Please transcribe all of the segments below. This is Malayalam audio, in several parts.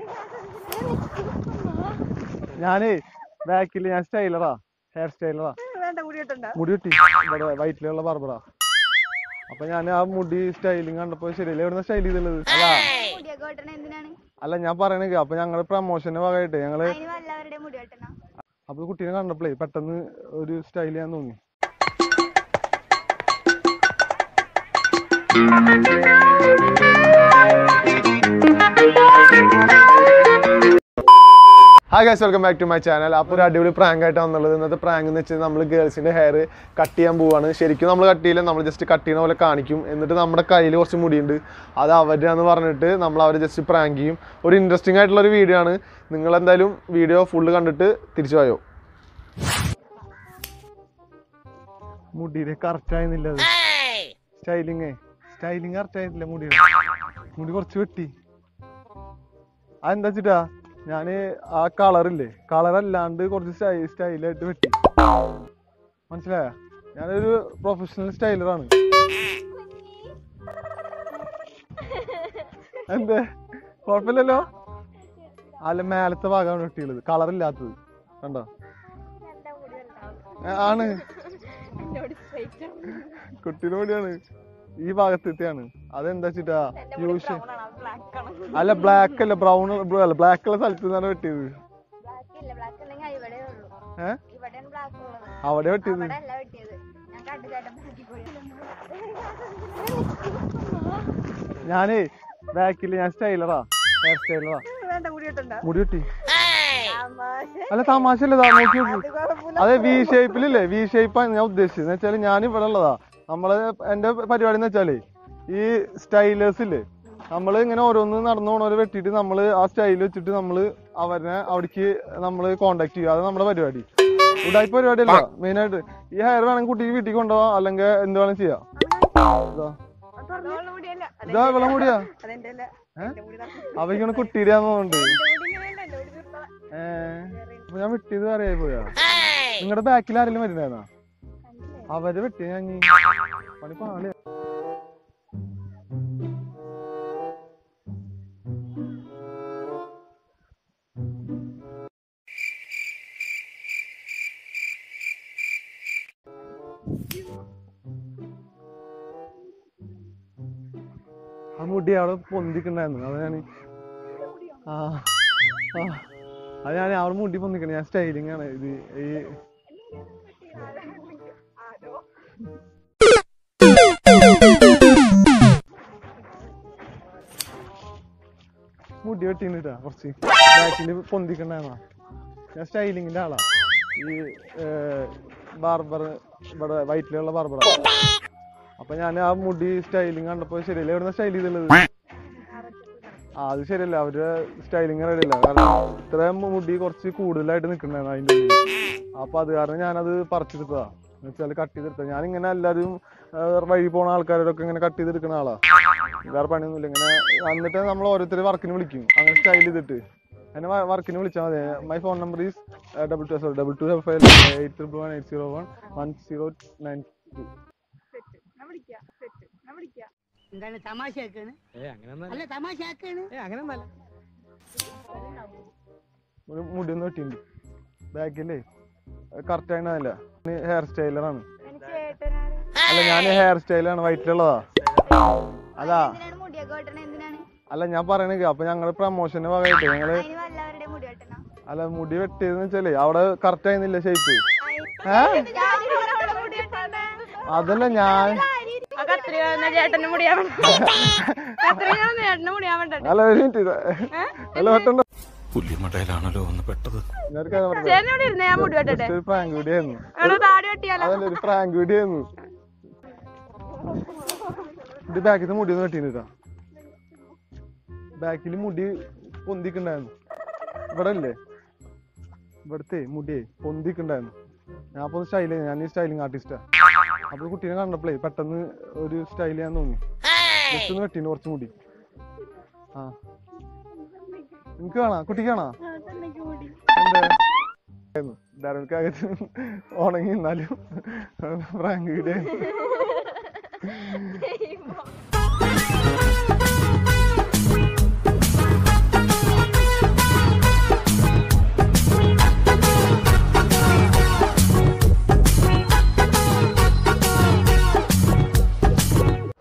ഞാനേ ബാക്കിൽ ഞാൻ സ്റ്റൈലറാ ഹെയർ സ്റ്റൈലറാ വേണ്ട മുടി വെട്ടണ്ട മുടി വെട്ടി ഇവിടെ വയറ്റിലുള്ള ബാർബറാ അപ്പൊ ഞാൻ ആ മുടി സ്റ്റൈലിങ് കണ്ടപ്പോ ശരിയല്ല എവിടുന്ന സ്റ്റൈൽ ചെയ്തുള്ളത് അല്ല മുടിയൊക്കെ വെട്ടണ എന്തിനാണ് അല്ല ഞാൻ പറയണേ അപ്പൊ ഞങ്ങള് പ്രമോഷന്റെ ഭാഗമായിട്ട് ഞങ്ങള് അതിന് വല്ലവരുടെ മുടി വെട്ടണം അപ്പൊ കുട്ടീനെ കണ്ടപ്പോഴേ പെട്ടെന്ന് ഒരു സ്റ്റൈൽ ചെയ്യാൻ തോന്നി hi guys welcome back to my channel അപ്പോൾ ഒരു അടിപൊളി പ്രാങ്ക് ആയിട്ടാണ് വന്നുള്ളത് ഇന്നത്തെ പ്രാങ്ക് എന്ന് വെച്ചാൽ നമ്മൾ ഗേൾസിന്റെ ഹെയർ കട്ട് ചെയ്യാൻ പോവാണ് ശരിക്കും നമ്മൾ കട്ട് ചെയ്യില്ല നമ്മൾ ജസ്റ്റ് കട്ട് ചെയ്യുന്ന പോലെ കാണിക്കും എന്നിട്ട് നമ്മുടെ കയ്യിൽ കുറച്ച് മുടിയുണ്ട് അത് അവരാന്ന് പറഞ്ഞിട്ട് നമ്മൾ അവരെ ജസ്റ്റ് പ്രാങ്ക് ചെയ്യും ഒരു ഇൻട്രസ്റ്റിംഗ് ആയിട്ടുള്ള ഒരു വീഡിയോ ആണ് നിങ്ങൾ എന്തായാലും വീഡിയോ ഫുള്ള് കണ്ടിട്ട് തിരിച്ചു പോയോ മുടിയുടെ കറക്റ്റ് ആയിരുന്നില്ല അത് സ്റ്റൈലിങ് സ്റ്റൈലിങ് കറക്റ്റ് ആയിരുന്നില്ല മുടിയുടെ മുടി കുറച്ച് വെട്ടി അതെന്താ വെച്ചിട്ടാ ഞാന് ആ കളറില്ലേ കളർ അല്ലാണ്ട് കുറച്ച് സ്റ്റൈ സ്റ്റൈലായിട്ട് വെട്ടി മനസ്സിലായ ഞാനൊരു പ്രൊഫഷണൽ സ്റ്റൈലറാണ് എന്തേ കുഴപ്പമില്ലല്ലോ അല്ല മേലത്തെ ഭാഗമാണ് വെട്ടിയുള്ളത് കളർ ഇല്ലാത്തത് കണ്ടോ ഏ, ആണ് കുട്ടീനെ കൂടിയാണ് ഈ ഭാഗത്തെത്തിയാണ് അതെന്താ വെച്ചിട്ടാ യൂസ് അല്ല ബ്ലാക്ക് അല്ല ബ്രൗൺ അല്ല ബ്ലാക്ക് ഉള്ള സ്ഥലത്ത് നിന്നാണ് വെട്ടിയത് ബ്ലാക്ക് ഇല്ല ബ്ലാക്ക് ഉണ്ടെങ്കിൽ ഇവിടെ ഉള്ളൂ ഏഹ് ഇവിടെയാണ് ബ്ലാക്ക് ഉള്ളത് അവിടെ വെട്ടിയത് ഇവിടെ അല്ല വെട്ടിയത് ഞാൻ കണ്ടു ചേട്ടൻ ബാക്കി പോയി ഞാനേ ബാക്കിൽ ഞാൻ സ്റ്റൈലറാ ഹെയർ സ്റ്റൈലറാ വേണ്ട മുടി വെട്ടണ്ട മുടി വെട്ടി തമാശ അല്ല തമാശ അല്ലേ നോക്കി നോക്കൂ അത് കുഴപ്പമില്ല അതെ വി ഷേപ്പിലില്ലേ വി ഷേപ്പാണ് ഞാൻ ഉദ്ദേശിച്ചത് എന്ന് വെച്ചാല് ഞാൻ ഇവിടെ ഉള്ളതാ നമ്മള് എന്റെ പരിപാടി എന്ന് വെച്ചാലേ ഈ സ്റ്റൈലേഴ്സ് ഇല്ലേ നമ്മള് ഇങ്ങനെ ഓരോന്ന് നടന്നു പോണവരെ വെട്ടിയിട്ട് നമ്മള് ആ സ്റ്റൈൽ വെച്ചിട്ട് നമ്മള് അവരെ അവിടേക്ക് നമ്മള് കോണ്ടാക്ട് ചെയ്യും അത് നമ്മുടെ പരിപാടി ഉടായ്പ പരിപാടി അല്ല മെയിൻ ആയിട്ട് ഈ ഹെയർ വേണമെങ്കിൽ കുട്ടിക്ക് വീട്ടിൽ കൊണ്ടുപോവാം അല്ലെങ്കിൽ എന്ത് വേണം ചെയ്യാം ഇതാ തുറന്നുള്ള മുടിയല്ല ഇതാ വെള്ളം മുടിയാ അതെന്റെ അല്ല ഏ? എന്റെ മുടി തുറന്നു. അവയ്ക്കാണ് കുട്ടിയിടാന്ന് തോന്നുന്നുണ്ട് എന്റെ മുടി ഇങ്ങനെയല്ല എന്റെ മുടി തീർത്തതാ. ഏഹ് അപ്പൊ ഞാൻ വെട്ടിയത് അറിയായി പോയാ നിങ്ങളുടെ ബാക്കിൽ ആരെങ്കിലും വരുന്നായിരുന്നാ കണ്ടില്ലേ? അവര് വെട്ടി ഞാൻ ഇനി പണി പാളി ആ മുടി അവിടെ പൊന്തിക്കണ്ടായിരുന്നു അത് ഞാൻ ആ ആ അത് ഞാൻ അവിടെ മുടി പൊന്തിക്കണേ ഞാൻ സ്റ്റൈലിംഗ് ആണ് ഇത് ഈ മുടി വെട്ടിട്ടാ കുറച്ച് ബാക്കില് പൊന്തിക്കണ്ടായിരുന്ന ഞാൻ സ്റ്റൈലിങ്ങിന്റെ ആളാ ഈ ബാർബർ ഇവിടെ വയറ്റിലുള്ള ബാർബറാ അപ്പൊ ഞാൻ ആ മുടി സ്റ്റൈലിങ് കണ്ടപ്പോ ശരിയല്ല എവിടുന്ന സ്റ്റൈൽ ചെയ്തുള്ളത് ആ അത് ശരിയല്ല അവരുടെ സ്റ്റൈലിങ് റെഡിയല്ല കാരണം ഇത്രയും മുടി കുറച്ച് കൂടുതലായിട്ട് നിൽക്കണ്ടായിരുന്നു അതിന്റെ ഉള്ളിൽ അപ്പൊ അത് കാരണം ഞാനത് പറിച്ചെടുത്തതാ എന്ന് വെച്ചാൽ കട്ട് ചെയ്തെടുത്ത ഞാൻ ഇങ്ങനെ എല്ലാവരും ആ, വഴി പോണ ആൾക്കാരോടൊക്കെ ഇങ്ങനെ കട്ട് ചെയ്തെടുക്കുന്ന ആളാ വേറെ പണിയൊന്നുമില്ല ഇങ്ങനെ എന്നിട്ട് നമ്മൾ ഓരോരുത്തർ വർക്കിന് വിളിക്കും അങ്ങനെ സ്റ്റൈൽ ചെയ്തിട്ട് എന്നെ വർക്കിന് വിളിച്ചാൽ മതി my phone number is double two sorry double two double five eight triple one eight zero one one zero nine two ഞാൻ വിളിക്കാം സെറ്റ് ഞാൻ വിളിക്കാം എന്താണ് തമാശയാക്കാണ് ഏ അങ്ങനെയൊന്നല്ല അല്ല തമാശയാക്കാണ് ഏ അങ്ങനെയൊന്നല്ല ഒരു മുടി ഒന്ന് വെട്ടിണ്ട് ബാക്കിലേ കറക്റ്റ് ആയിട്ടല്ല ഹെയർ സ്റ്റൈലറാണ് എനിക്ക് ചേട്ടനാണ് അല്ല ഞാൻ ഹെയർ സ്റ്റൈലാണ് വയറ്റിലുള്ളതാ അതാ എന്തിനാണ് മുടിയൊക്കെ വെട്ടണ എന്തിനാണ് അല്ല ഞാൻ പറയണേ അപ്പൊ ഞങ്ങള് പ്രമോഷന്റെ ഭാഗമായിട്ട് ഞങ്ങള് അതിന് വല്ലവരുടെ മുടി വെട്ടണം അല്ല മുടി വെട്ടിയതെന്ന് വെച്ചാലേ അവിടെ കറക്റ്റ് ആയിരുന്നില്ല ഷേപ്പ് ഏ അതല്ല ഞാൻ ചേട്ടന് മുടിയാ അത്രയും ചേട്ടന് മുടിയാ വേണ്ട അല്ല ഒരു മിനിറ്റ് ഇത്. അല്ല വെട്ടണ്ട പുല്ലിമടയിലാണല്ലോ ഒന്ന് പെട്ടത് ഞാനൊരു കാര്യം പറഞ്ഞോ. ചേട്ടന് മുടി ഇരുന്നേ ഞാൻ മുടി വെട്ടട്ടെ Just ഒരു പ്രാങ്ക് വീഡിയോ ആയിരുന്നു എവിടെ താടി വെട്ടിയാലോ അതല്ല ഒരു പ്രാങ്ക് വീഡിയോ ആയിരുന്നു ഇത് ബാക്കിൽ മുടി ഒന്ന് വെട്ടിട്ടാ ബാക്കിൽ മുടി പൊന്തിക്കുണ്ടായിരുന്നു ഇവിടെ അല്ലേ ഇവിടുത്തെ മുടിയെ പൊന്തിക്കുണ്ടായിരുന്നു ഞാൻ അപ്പൊ സ്റ്റൈൽ ഞാൻ ഈ സ്റ്റൈലിംഗ് ആർട്ടിസ്റ്റാ അപ്പൊ കുട്ടീനെ കണ്ടപ്പോഴേ പെട്ടെന്ന് ഒരു സ്റ്റൈൽ ചെയ്യാൻ തോന്നി ജസ്റ്റ് ഒന്ന് വെട്ടീന് കുറച്ച് മുടി ആ നിനക്ക് കാണാ കുട്ടിക്ക് കാണാ എന്താ ധാരാളക്കകത്ത് ഉണങ്ങി എന്നാലും പ്രാങ്ക് വീഡിയോ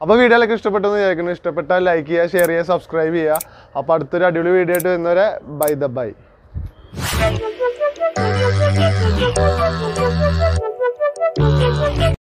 അപ്പോൾ വീഡിയോ ഒക്കെ ഇഷ്ടപ്പെട്ടെന്ന് വിചാരിക്കുന്നു ഇഷ്ടപ്പെട്ടാൽ ലൈക്ക് ചെയ്യുക ഷെയർ ചെയ്യുക സബ്സ്ക്രൈബ് ചെയ്യുക അപ്പോൾ അടുത്തൊരു അടിപൊളി വീഡിയോ ആയിട്ട് വരുന്നവരെ bye the bye Thank you.